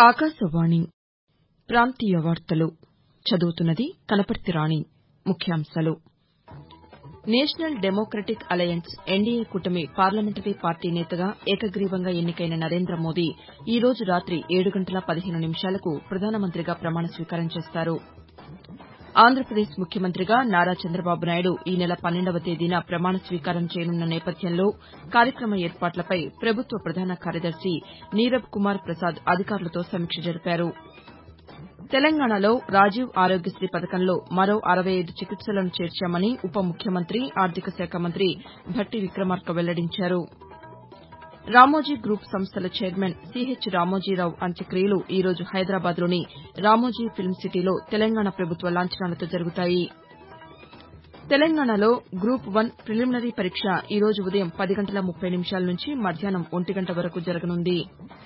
ఆకాశవాణి ప్రాంతీయ వార్తలు చదువుతున్నది కనపర్తి రాణి ముఖ్యాంశాలు నేషనల్ డెమోక్రటిక్ అలయన్స్ ఎన్డీఏ కూటమి పార్లమెంటరీ పార్టీ నేతగా ఏకగ్రీవంగా ఎన్నికైన నరేంద్ర మోదీ ఈ రోజు రాతి ఏడు గంటల పదిహేను నిమిషాలకు ప్రధానమంత్రిగా ప్రమాణ స్వీకారం చేస్తారు ఆంధ్రప్రదేశ్ ముఖ్యమంత్రిగా నారా చంద్రబాబు నాయుడు ఈ నెల పన్నెండవ తేదీన ప్రమాణ స్వీకారం చేయనున్న నేపథ్యంలో కార్యక్రమ ఏర్పాట్లపై ప్రభుత్వ ప్రధాన కార్యదర్శి నీరబ్ కుమార్ ప్రసాద్ అధికారులతో సమీక్ష జరిపారు తెలంగాణలో రాజీవ్ ఆరోగ్యశ్రీ పథకంలో మరో అరవై ఐదు చికిత్సలను చేర్చామని ఉప ముఖ్యమంత్రి ఆర్థిక శాఖ మంత్రి భట్టి విక్రమార్క వెల్లడించారు రామోజీ గ్రూప్ సంస్థల చైర్మన్ సీహెచ్ రామోజీరావు అంత్యక్రియలు ఈ రోజు హైదరాబాద్లోని రామోజీ ఫిల్మ్ సిటీలో తెలంగాణ ప్రభుత్వ లాంఛనాలతో జరుగుతాయి తెలంగాణలో గ్రూప్ వన్ ప్రిలిమినరీ పరీక్ష ఈ రోజు ఉదయం పది గంటల ముప్పై నిమిషాల నుంచి మధ్యాహ్నం ఒంటి గంట వరకు జరగనుంది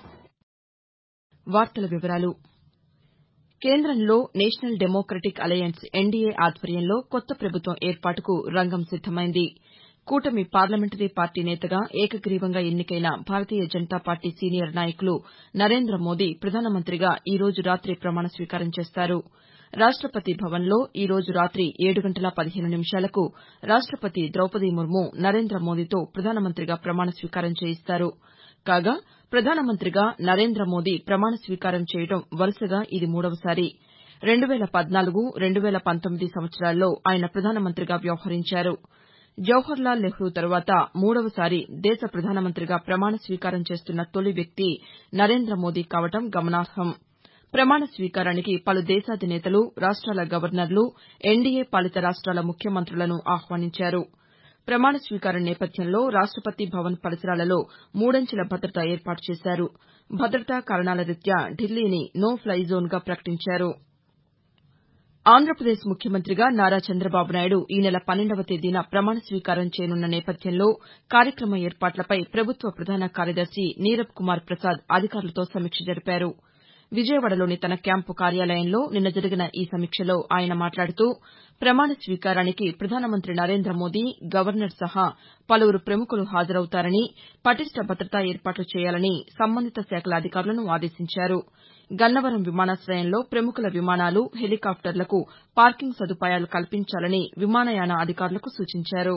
కేంద్రంలో నేషనల్ డెమోక్రటిక్ అలయన్స్ ఎన్డీఏ ఆధ్వర్యంలో కొత్త ప్రభుత్వం ఏర్పాటుకు రంగం సిద్దమైంది కూటమి పార్లమెంటరీ పార్టీ నేతగా ఏకగ్రీవంగా ఎన్నికైన భారతీయ జనతా పార్టీ సీనియర్ నాయకులు నరేంద్ర మోదీ ప్రధానమంత్రిగా ఈ రోజు రాతి ప్రమాణ స్వీకారం చేస్తారు రాష్టపతి భవన్లో ఈ రోజు రాతి ఏడు గంటల పదిహేను నిమిషాలకు రాష్టపతి ద్రౌపది ముర్ము నరేంద్ర మోదీతో ప్రధానమంత్రిగా ప్రమాణ స్వీకారం చేయిస్తారు కాగా ప్రధానమంత్రిగా నరేంద్ర మోదీ ప్రమాణ స్వీకారం చేయడం వరుసగా ఇది మూడవసారి రెండు వేల పద్నాలుగు రెండు వేల పంతొమ్మిది సంవత్సరాల్లో ఆయన ప్రధానమంత్రిగా వ్యవహరించారు జవహర్లాల్ నెహ్రూ తరువాత మూడవసారి దేశ ప్రధానమంత్రిగా ప్రమాణ స్వీకారం చేస్తున్న తొలి వ్యక్తి నరేంద్ర మోదీ కావడం గమనార్హం ప్రమాణ స్వీకారానికి పలు దేశాధినేతలు రాష్ట్రాల గవర్నర్లు ఎన్డీఏ పాలిత రాష్ట్రాల ముఖ్యమంతులను ఆహ్వానించారు ప్రమాణ స్వీకారం నేపథ్యంలో రాష్టపతి భవన్ పరిసరాలలో మూడంచెల భద్రత ఏర్పాటు చేశారు భద్రతా కారణాల రీత్యా ఢిల్లీని నో ఫ్లై జోన్గా ప్రకటించారు ఆంధ్రప్రదేశ్ ముఖ్యమంత్రిగా నారా చంద్రబాబు నాయుడు ఈ నెల పన్నెండవ తేదీన ప్రమాణ స్వీకారం చేయనున్న నేపథ్యంలో కార్యక్రమ ఏర్పాట్లపై ప్రభుత్వ ప్రధాన కార్యదర్శి నీరబ్ కుమార్ ప్రసాద్ అధికారులతో సమీక్ష జరిపారు విజయవాడలోని తన క్యాంపు కార్యాలయంలో నిన్న జరిగిన ఈ సమీక్షలో ఆయన మాట్లాడుతూ ప్రమాణ స్వీకారానికి ప్రధానమంత్రి నరేంద్ర మోదీ గవర్నర్ సహా పలువురు ప్రముఖులు హాజరవుతారని పటిష్ట భద్రతా ఏర్పాట్లు చేయాలని సంబంధిత శాఖల అధికారులను ఆదేశించారు గన్నవరం విమానాశయంలో ప్రముఖుల విమానాలు హెలికాప్టర్లకు పార్కింగ్ సదుపాయాలు కల్పించాలని విమానయాన అధికారులకు సూచించారు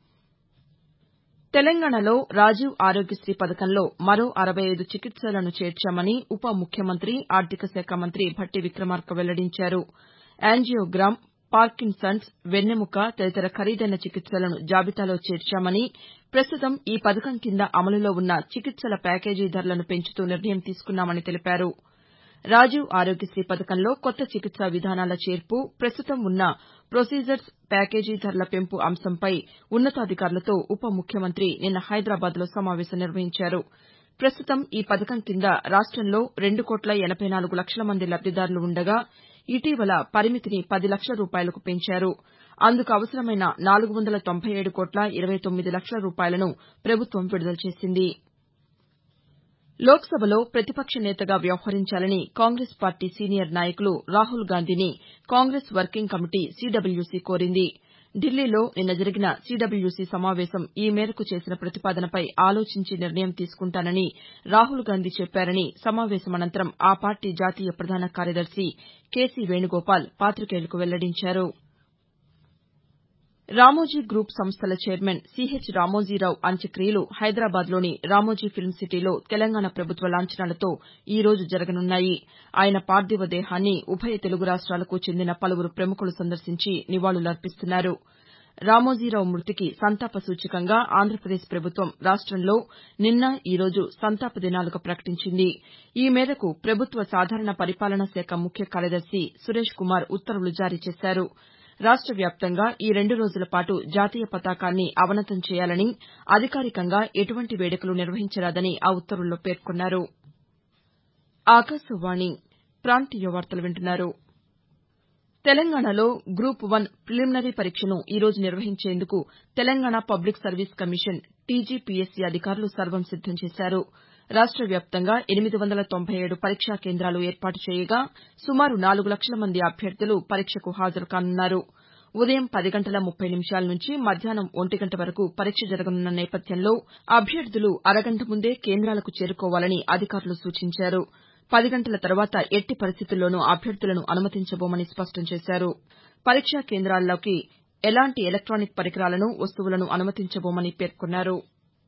తెలంగాణలో రాజీవ్ ఆరోగ్యశ్రీ పథకంలో మరో అరవై ఐదు చికిత్సలను చేర్చామని ఉప ముఖ్యమంత్రి ఆర్థిక శాఖ మంత్రి భట్టి విక్రమార్క వెల్లడించారు యాంజియోగ్రామ్ పార్కిన్సన్స్ వెన్నెముక తదితర ఖరీదైన చికిత్సలను జాబితాలో చేర్చామని ప్రస్తుతం ఈ పథకం కింద అమలులో ఉన్న చికిత్సల ప్యాకేజీ ధరలను పెంచుతూ నిర్ణయం తీసుకున్నామని తెలిపారు రాజీవ్ ఆరోగ్యశ్రీ పథకంలో కొత్త చికిత్సా విధానాల చేర్పు ప్రస్తుతం ఉన్న ప్రొసీజర్స్ ప్యాకేజీ ధరల పెంపు అంశంపై ఉన్నతాధికారులతో ఉప ముఖ్యమంత్రి నిన్న హైదరాబాద్లో సమావేశం నిర్వహించారు ప్రస్తుతం ఈ పథకం కింద రాష్టంలో రెండు కోట్ల ఎనబై నాలుగు లక్షల మంది లబ్దిదారులు ఉండగా ఇటీవల పరిమితిని పది లక్షల రూపాయలకు పెంచారు అందుకు అవసరమైన నాలుగు వందల తొంభై ఏడు కోట్ల ఇరవై తొమ్మిది లక్షల రూపాయలను ప్రభుత్వం విడుదల చేసింది లోక్సభలో ప్రతిపక్ష నేతగా వ్యవహరించాలని కాంగ్రెస్ పార్టీ సీనియర్ నాయకులు రాహుల్ గాంధీని కాంగ్రెస్ వర్కింగ్ కమిటీ సీడబ్ల్యూసీ కోరింది ఢిల్లీలో నిన్న జరిగిన సీడబ్ల్యూసీ సమావేశం ఈ మేరకు చేసిన ప్రతిపాదనపై ఆలోచించి నిర్ణయం తీసుకుంటానని రాహుల్ గాంధీ చెప్పారని సమావేశం అనంతరం ఆ పార్టీ జాతీయ ప్రధాన కార్యదర్శి కేసీ వేణుగోపాల్ పాతికేయులకు వెల్లడించారు రామోజీ గ్రూప్ సంస్థల చైర్మన్ సీహెచ్ రామోజీరావు అంత్యక్రియలు హైదరాబాద్లోని రామోజీ ఫిల్మ్ సిటీలో తెలంగాణ ప్రభుత్వ లాంఛనాలతో ఈ రోజు జరగనున్నాయి ఆయన పార్థివ దేహాన్ని ఉభయ తెలుగు రాష్ట్రాలకు చెందిన పలువురు ప్రముఖులు సందర్శించి నివాళులర్పిస్తున్నారు రామోజీరావు మృతికి సంతాప సూచకంగా ఆంధ్రప్రదేశ్ ప్రభుత్వం రాష్టంలో నిన్న ఈ రోజు సంతాప దినాలుగా ప్రకటించింది ఈ మేరకు ప్రభుత్వ సాధారణ పరిపాలనా శాఖ ముఖ్య కార్యదర్శి సురేష్ కుమార్ ఉత్తర్వులు జారీ చేశారు రాష్ట వ్యాప్తంగా ఈ రెండు రోజుల పాటు జాతీయ పతాకాన్ని అవనతం చేయాలని అధికారికంగా ఎటువంటి వేడుకలు నిర్వహించరాదని ఆ ఉత్తర్వుల్లో పేర్కొన్నారు తెలంగాణలో గ్రూప్ వన్ ప్రిలిమినరీ పరీక్షను ఈ రోజు నిర్వహించేందుకు Telangana public service commission TGPSC అధికారులు సర్వం సిద్దం చేశారు రాష్ట వ్యాప్తంగా ఎనిమిది వందల తొంభై ఏడు పరీక్షా కేంద్రాలు ఏర్పాటు చేయగా సుమారు నాలుగు లక్షల మంది అభ్యర్థులు పరీక్షకు హాజరు కానున్నారు ఉదయం పది గంటల ముప్పై నిమిషాల నుంచి మధ్యాహ్నం ఒంటి గంట వరకు పరీక్ష జరగనున్న నేపథ్యంలో అభ్యర్థులు అరగంట ముందే కేంద్రాలకు చేరుకోవాలని అధికారులు సూచించారు పది గంటల తర్వాత ఎట్టి పరిస్థితుల్లోనూ అభ్యర్థులను అనుమతించబోమని స్పష్టం చేశారు పరీక్షా కేంద్రాల్లోకి ఎలాంటి ఎలక్టానిక్ పరికరాలను వస్తువులను అనుమతించబోమని పేర్కొన్నారు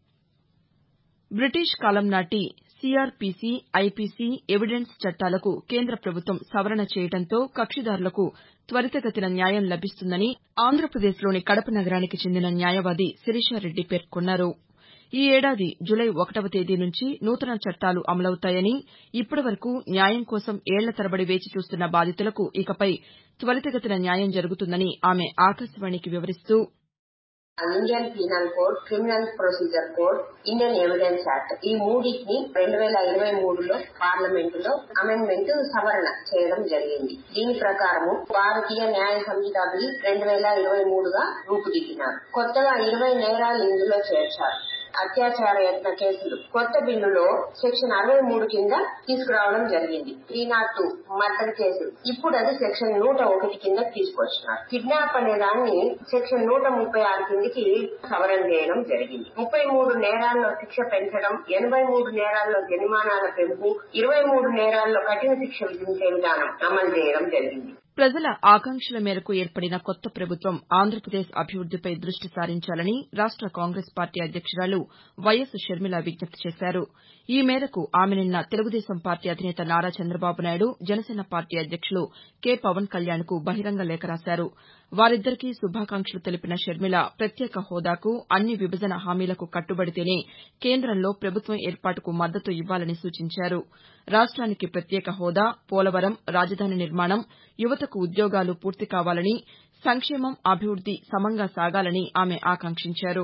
బ్రిటిష్ కాలం నాటి సీఆర్పీసీ ఐపీసీ ఎవిడెన్స్ చట్టాలకు కేంద్ర ప్రభుత్వం సవరణ చేయడంతో కక్షిదారులకు త్వరితగతిన న్యాయం లభిస్తుందని ఆంధ్రప్రదేశ్లోని కడప నగరానికి చెందిన న్యాయవాది శిరీషారెడ్డి పేర్కొన్నారు ఈ ఏడాది జులై ఒకటవ తేదీ నుంచి నూతన చట్టాలు అమలవుతాయని ఇప్పటివరకు న్యాయం కోసం ఏళ్ల తరబడి వేచి చూస్తున్న బాధితులకు ఇకపై త్వరితగతిన న్యాయం జరుగుతుందని ఆమె ఆకాశవాణికి వివరిస్తూ Indian penal code criminal procedure code Indian evidence act ఈ మూడింటిని రెండు వేల ఇరవై మూడులో పార్లమెంట్ లో అమెండ్మెంట్ సవరణ చేయడం జరిగింది దీని ప్రకారము భారతీయ న్యాయ సంహిత బిల్ రెండు వేల ఇరవై మూడుగా రూపుదిద్దినారు కొత్తగా ఇరవై నేరాలు ఇందులో చేర్చారు అత్యాచార యత్న కేసులు కొత్త బిల్లులో సెక్షన్ అరవై మూడు కింద తీసుకురావడం జరిగింది త్రీ నాట్ టూ మర్డర్ కేసులు ఇప్పుడు అది సెక్షన్ నూట ఒకటి కింద తీసుకొచ్చినారు కిడ్నాప్ అనే దాన్ని సెక్షన్ నూట ముప్పై ఆరు కిందికి సవరణ చేయడం జరిగింది ముప్పై మూడు నేరాల్లో శిక్ష పెంచడం ఎనభై మూడు నేరాల్లో జరిమానాల పెంపు ఇరవై మూడు నేరాల్లో కఠిన శిక్ష విధించే విధానం అమలు చేయడం జరిగింది ప్రజల ఆకాంక్షల మేరకు ఏర్పడిన కొత్త ప్రభుత్వం ఆంధ్రప్రదేశ్ అభివృద్దిపై దృష్టి సారించాలని రాష్ట కాంగ్రెస్ పార్టీ అధ్యక్షురాలు వైఎస్ షర్మిల విజ్ఞప్తి చేశారు ఈ మేరకు ఆమె నిన్న తెలుగుదేశం పార్టీ అధినేత నారా చంద్రబాబు నాయుడు జనసేన పార్టీ అధ్యక్షులు కె పవన్ కళ్యాణ్కు బహిరంగ లేఖ రాశారు వారిద్దరికీ శుభాకాంక్షలు తెలిపిన షర్మిల ప్రత్యేక హోదాకు అన్ని విభజన హామీలకు కట్టుబడితేనే కేంద్రంలో ప్రభుత్వం ఏర్పాటుకు మద్దతు ఇవ్వాలని సూచించారు రాష్ట్రానికి ప్రత్యేక హోదా పోలవరం రాజధాని నిర్మాణం యువతకు ఉద్యోగాలు పూర్తి కావాలని సంక్షేమం అభివృద్ది సమంగా సాగాలని ఆమె ఆకాంక్షించారు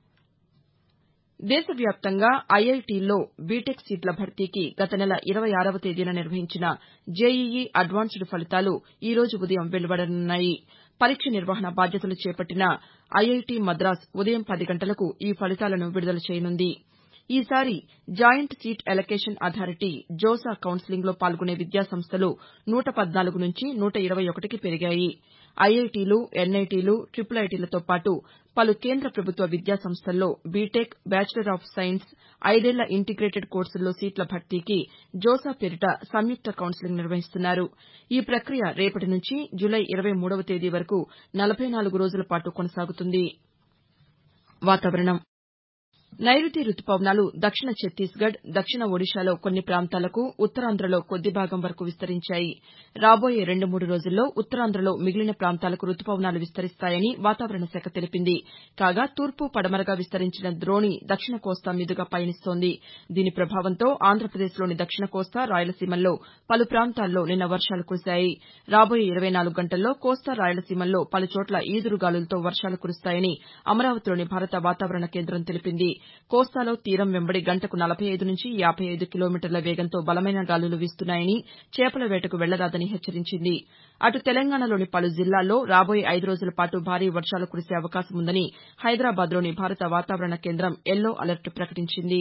దేశవ్యాప్తంగా ఐఐటీల్లో బీటెక్ సీట్ల భర్తీకి గత నెల ఇరవై ఆరవ తేదీన నిర్వహించిన జేఈఈ అడ్వాన్స్డ్ ఫలితాలు ఈ రోజు ఉదయం వెలువడనున్నాయి పరీక్ష నిర్వహణ బాధ్యతలు చేపట్టిన ఐఐటీ మద్రాస్ ఉదయం పది గంటలకు ఈ ఫలితాలను విడుదల చేయనుంది ఈసారి joint seat allocation authority JoSAA కౌన్సిలింగ్లో పాల్గొనే విద్యాసంస్థలు నూట పద్నాలుగు నుంచి నూట ఇరవై ఒకటికి పెరిగాయి ఐఐటీలు ఎన్ఐటీలు ట్రిపుల్ ఐటీలతో పాటు పలు కేంద్ర ప్రభుత్వ విద్యాసంస్థల్లో బీటెక్ బ్యాచిలర్ ఆఫ్ సైన్స్ ఐదేళ్ల ఇంటిగ్రేటెడ్ కోర్సుల్లో సీట్ల భర్తీకి జోసా పేరిట సంయుక్త కౌన్సిలింగ్ నిర్వహిస్తున్నారు ఈ ప్రక్రియ రేపటి నుంచి జులై ఇరవై మూడవ తేదీ వరకు నలభై నాలుగు రోజుల పాటు కొనసాగుతుంది వాతావరణం నైరుతి రుతుపవనాలు దక్షిణ ఛత్తీస్గఢ్ దక్షిణ ఒడిశాలో కొన్ని ప్రాంతాలకు ఉత్తరాంధ్రలో కొద్ది భాగం వరకు విస్తరించాయి రాబోయే రెండు మూడు రోజుల్లో ఉత్తరాంధ్రలో మిగిలిన ప్రాంతాలకు రుతుపవనాలు విస్తరిస్తాయని వాతావరణ శాఖ తెలిపింది కాగా తూర్పు పడమరగా విస్తరించిన ద్రోణి దక్షిణ కోస్తా మీదుగా పయనిస్తోంది దీని ప్రభావంతో ఆంధ్రప్రదేశ్లోని దక్షిణ కోస్తా రాయలసీమల్లో పలు ప్రాంతాల్లో నిన్న వర్షాలు కురిశాయి రాబోయే ఇరవై నాలుగు గంటల్లో కోస్తా రాయలసీమల్లో పలుచోట్ల ఈదురుగాలులతో వర్షాలు కురుస్తాయని అమరావతిలోని భారత వాతావరణ కేంద్రం తెలిపింది కోస్తాలో తీరం వెంబడి గంటకు నలభై ఐదు నుంచి యాబై ఐదు కిలోమీటర్ల వేగంతో బలమైన గాలులు వీస్తున్నాయని చేపల వేటకు వెళ్లరాదని హెచ్చరించింది అటు తెలంగాణలోని పలు జిల్లాల్లో రాబోయే ఐదు రోజుల పాటు భారీ వర్షాలు కురిసే అవకాశం ఉందని హైదరాబాద్లోని భారత వాతావరణ కేంద్రం యెల్లో అలర్ట్ ప్రకటించింది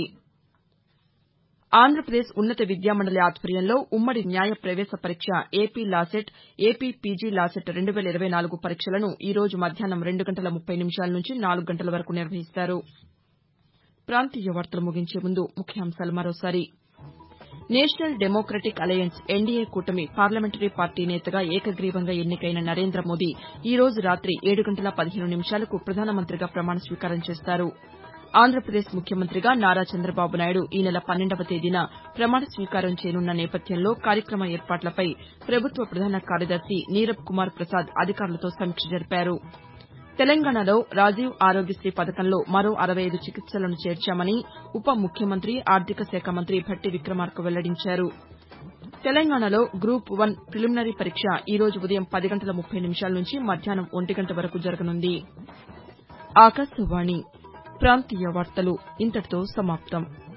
ఆంధ్రప్రదేశ్ ఉన్నత విద్యామండలి ఆధ్వర్యంలో ఉమ్మడి న్యాయ ప్రవేశ పరీక్ష AP LAWCET AP PG LAWCET రెండు వేల ఇరవై నాలుగు పరీక్షలను ఈ రోజు మధ్యాహ్నం రెండు గంటల ముప్పై నిమిషాల నుంచి నాలుగు గంటల వరకు నిర్వహిస్తారు ప్రాంతీయ వార్తలు ముగించే ముందు ముఖ్యాంశాలు మరోసారి నేషనల్ డెమోక్రటిక్ అలయన్స్ ఎన్డీఏ కూటమి పార్లమెంటరీ పార్టీ నేతగా ఏకగ్రీవంగా ఎన్నికైన నరేంద్ర మోదీ ఈ రోజు రాతి ఏడు గంటల పదిహేను నిమిషాలకు ప్రధానమంత్రిగా ప్రమాణ స్వీకారం చేస్తారు ఆంధ్రప్రదేశ్ ముఖ్యమంత్రిగా నారా చంద్రబాబు నాయుడు ఈ నెల పన్నెండవ తేదీన ప్రమాణ స్వీకారం చేయనున్న నేపథ్యంలో కార్యక్రమ ఏర్పాట్లపై ప్రభుత్వ ప్రధాన కార్యదర్శి నీరబ్ కుమార్ ప్రసాద్ అధికారులతో సమీక్ష జరిపారు తెలంగాణలో రాజీవ్ ఆరోగ్యశ్రీ పథకంలో మరో అరవై ఐదు చికిత్సలను చేర్చామని ఉప ముఖ్యమంత్రి ఆర్థిక శాఖ మంత్రి భట్టి విక్రమార్క వెల్లడించారు తెలంగాణలో గ్రూప్ వన్ ప్రిలిమినరీ పరీక్ష ఈ రోజు ఉదయం పది గంటల ముప్పై నిమిషాల నుంచి మధ్యాహ్నం ఒంటి గంట వరకు జరగనుంది ఆకాశవాణి ప్రాంతీయ వార్తలు ఇంతటితో సమాప్తం